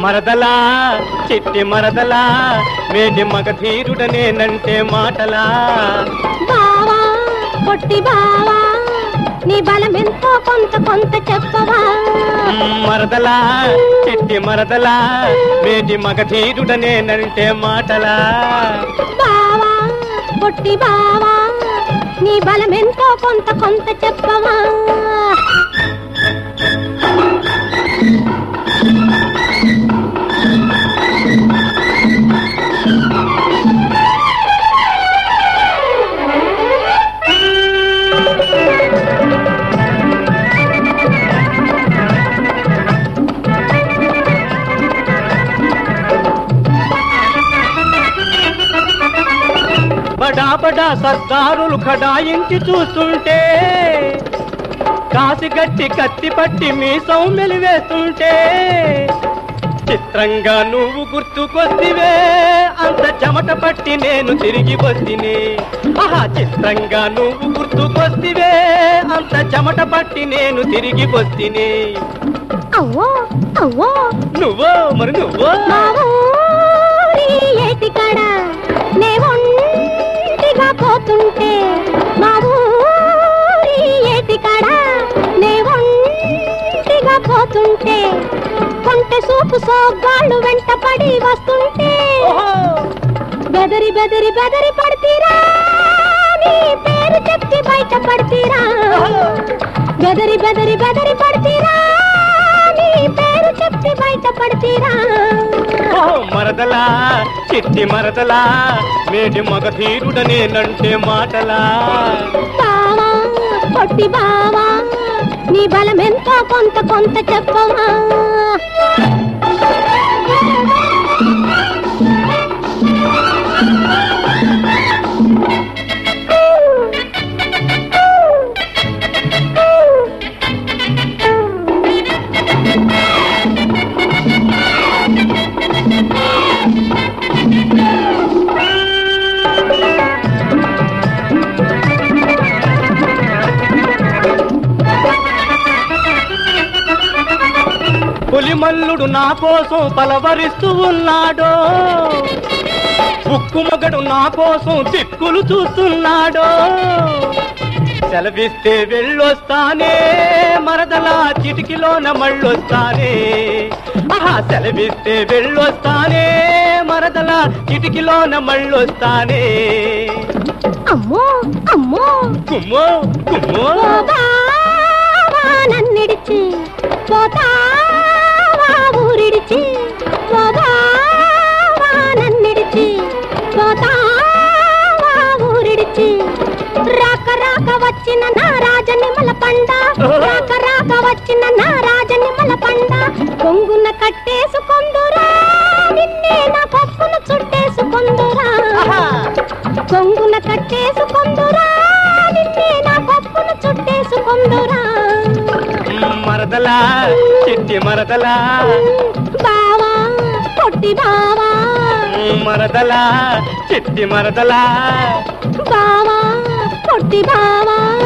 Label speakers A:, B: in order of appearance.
A: మరదలా చిట్టి మరదలా మేటి మగధీరుడనేనంటే మాటలా
B: బావా పొట్టి బావా నీ బలం ఎంతో కొంత కొంత చెప్పవా
A: మరదలా చిట్టి మరదలా మేటి మగధీరుడనేనంటే మాటలా
B: బావా పొట్టి బావా నీ బలం ఎంతో కొంత కొంత చెప్పవా
A: బడా బడా సర్దారులు ఖడాయించి చూస్తుంటే కాసిగట్టి కత్తి పట్టి మీ సౌమ్యలు వేస్తుంటే చిత్రంగా నువ్వు గుర్తుకొస్తివే అంత చెమట పట్టి నేను తిరిగి వస్తిని ఆహా చిత్రంగా నువ్వు గుర్తుకొస్తివే అంత చెమట పట్టి నేను తిరిగి వస్తిని
B: అవ్వో అవ్వో
A: నువ్వో మరి నువ్వో
B: మా ఊరి ఏటికాడ నే ఒంటిగా పోతుంటే మా ఊరి ఏటికాడ నే ఒంటిగా పోతుంటే కొంటె సూపు సోగ్గాళ్ళు వెంట పడి వస్తుంటే
A: ఓహో
B: బెదరి బెదరి బెదరి పడతీరా నీ పేరు చెప్పి బయట పడతీరా బెదరి బెదరి బెదరి పడతీరా నీ పేరు చెప్పి బయట పడతీరా
A: ఓ మరదలా చిట్టి మరదలా మేటి మగధీరుడనేనంటే మాటలా
B: బావా పొట్టి బావా నీ బలం ఎంతో కొంత కొంత చెప్పవా
A: పులిమల్లుడు నా కోసం పలవరిస్తూ ఉన్నాడో ఉక్కు మగడు నా కోసం దిక్కులు చూస్తున్నాడో సెలవిస్తే వెళ్ళొస్తానే మరదలా చిటికిలోన మళ్ళొస్తానే ఆహా సెలవిస్తే వెళ్ళొస్తానే మరదలా చిటికిలోన మళ్ళొస్తానే
B: అమ్మో అమ్మో
A: కుమ్మో కుమ్మో
B: ఓ బావా నన్నిడిచి పోతావా ఊరిడిచి ఓ బావా నన్నిడిచి పోతావా ఊరిడిచి రాక రాక వచ్చిన నా రాజనిమల పండ రాక రాక వచ్చిన నా రాజనిమల పండ కొంగున కట్టేసుకొందురా నిన్నే నా పప్పున చుట్టేసుకొందురా
A: ఆహా!
B: కొంగున కట్టేసుకొందురా నిన్నే నా పప్పున చుట్టేసుకొందురా
A: మరదలా చిట్టి మరదలా
B: బావా పొట్టి బావా
A: మరదలా చిట్టి మరదలా
B: బావా పొట్టి బావా